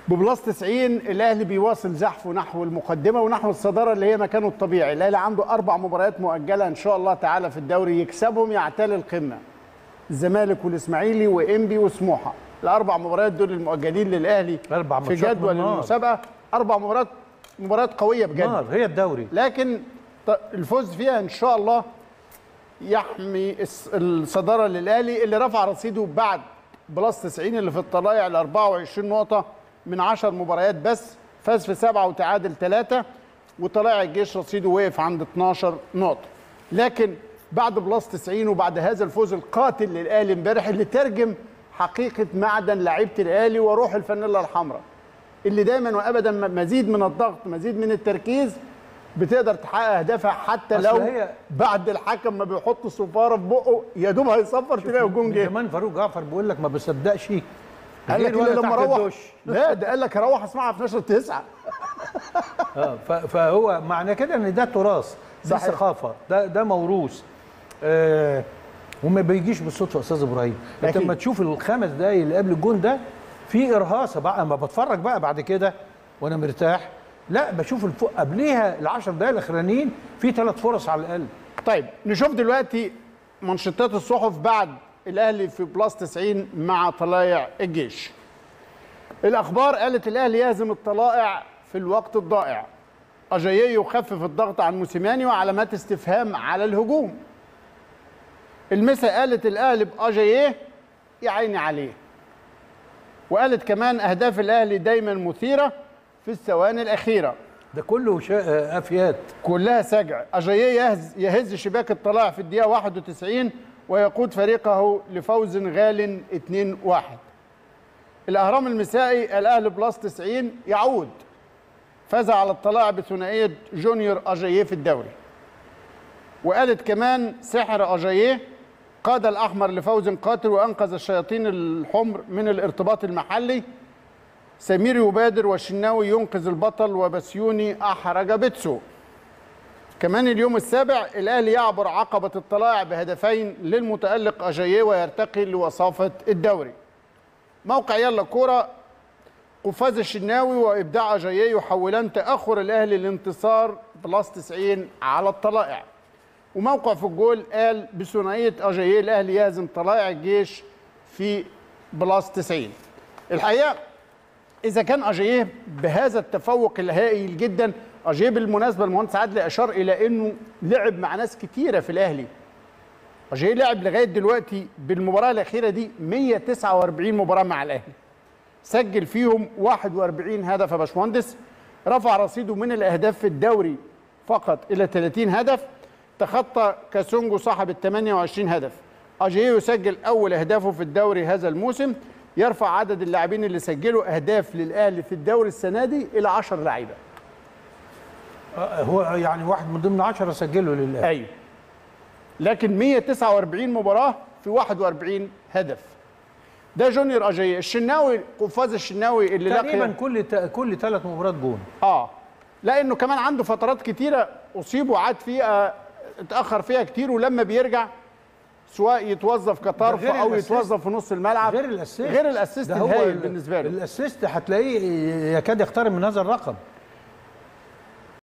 ببلاس 90 الاهلي بيواصل زحفه نحو المقدمه ونحو الصداره اللي هي مكانه الطبيعي الاهلي عنده اربع مباريات مؤجله ان شاء الله تعالى في الدوري يكسبهم يعتلي القمه الزمالك والاسماعيلي وانبي وسموحه الاربع مباريات دول المؤجلين للاهلي أربع في ماتشات جدول من نار. المسابقه اربع مباريات مباريات قويه بجد نار هي الدوري لكن ط- الفوز فيها ان شاء الله يحمي الس- الصداره للاهلي اللي رفع رصيده بعد بلس 90 اللي في الطلائع ل 24 نقطه من 10 مباريات بس فاز في سبعه وتعادل ثلاثه وطلائع الجيش رصيده وقف عند 12 نقطه لكن بعد بلس 90 وبعد هذا الفوز القاتل للاهلي امبارح اللي ترجم حقيقه معدن لعيبه الاهلي وروح الفانيلا الحمراء اللي دايما وابدا م- مزيد من الضغط مزيد من التركيز بتقدر تحقق اهدافها حتى أصل لو هي- بعد الحكم ما بيحط صفاره في بقه يا دوب هيصفر تلاقي الجون من جه زمان فاروق جعفر بيقول لك ما بصدقش قال لك غير إلا ولا لما تحت اروح الدش. لا ده قال لك هروح اسمعها في نشره تسعه اه ف- فهو معنى كده ان ده تراث دي صحيح. ثقافه ده ده موروث آه وما بيجيش بالصدفه يا استاذ ابراهيم انت أكيد. لما تشوف الخمس دقايق اللي قبل الجون ده في ارهاصه بقى اما بتفرج بقى بعد كده وانا مرتاح لا بشوف الفوق قبليها العشر دقايق الاخرانيين في ثلاث فرص على الاقل طيب نشوف دلوقتي منشطات الصحف بعد الاهلي في بلس 90 مع طلائع الجيش الاخبار قالت الاهلي يهزم الطلائع في الوقت الضائع اجاييه يخفف الضغط عن موسيماني وعلامات استفهام على الهجوم المسا قالت الاهلي باجاييه يا عيني عليه وقالت كمان اهداف الاهلي دايما مثيره في الثواني الاخيره ده كله شا... آه، افيات كلها سجع أجاييه يهز, يهز شباك الطلاع في الدقيقة 91 ويقود فريقه لفوز غال 2-1 الأهرام المسائي الأهلي بلس 90 يعود فاز على الطلاع بثنائية جونيور أجاييه في الدوري وقالت كمان سحر أجاييه قاد الأحمر لفوز قاتل وأنقذ الشياطين الحمر من الارتباط المحلي سمير يبادر والشناوي ينقذ البطل وبسيوني احرج بيتسو كمان اليوم السابع الاهلي يعبر عقبه الطلائع بهدفين للمتالق اجاييه ويرتقي لوصافه الدوري موقع يلا كوره قفاز الشناوي وابداع اجاييه يحولان تاخر الاهلي لانتصار بلس 90 على الطلائع وموقع في الجول قال بثنائيه اجاييه الاهلي يهزم طلائع الجيش في بلس 90 الحقيقه اذا كان اجاييه بهذا التفوق الهائل جدا اجاييه بالمناسبه المهندس عادل اشار الى انه لعب مع ناس كتيره في الاهلي اجاييه لعب لغايه دلوقتي بالمباراه الاخيره دي 149 مباراه مع الاهلي سجل فيهم 41 هدف يا باشمهندس رفع رصيده من الاهداف في الدوري فقط الى 30 هدف تخطى كاسونجو صاحب ال 28 هدف اجاييه يسجل اول اهدافه في الدوري هذا الموسم يرفع عدد اللاعبين اللي سجلوا اهداف للاهلي في الدوري السنه دي الى 10 لعيبه آه، هو يعني واحد من ضمن 10 سجلوا لله ايوه لكن 149 مباراه في 41 هدف ده جونيور اجاييه الشناوي قفاز الشناوي اللي تقريبا لقي كل ت... كل ثلاث مباريات جون اه لانه كمان عنده فترات كتيره اصيب وعاد فيها اتاخر فيها كتير ولما بيرجع سواء يتوظف كطرف ده غير او الأسيست. يتوظف في نص الملعب غير الاسيست غير الاسيست ده هو الهايل ال- بالنسبه له الاسيست هتلاقيه يكاد يقترب من هذا الرقم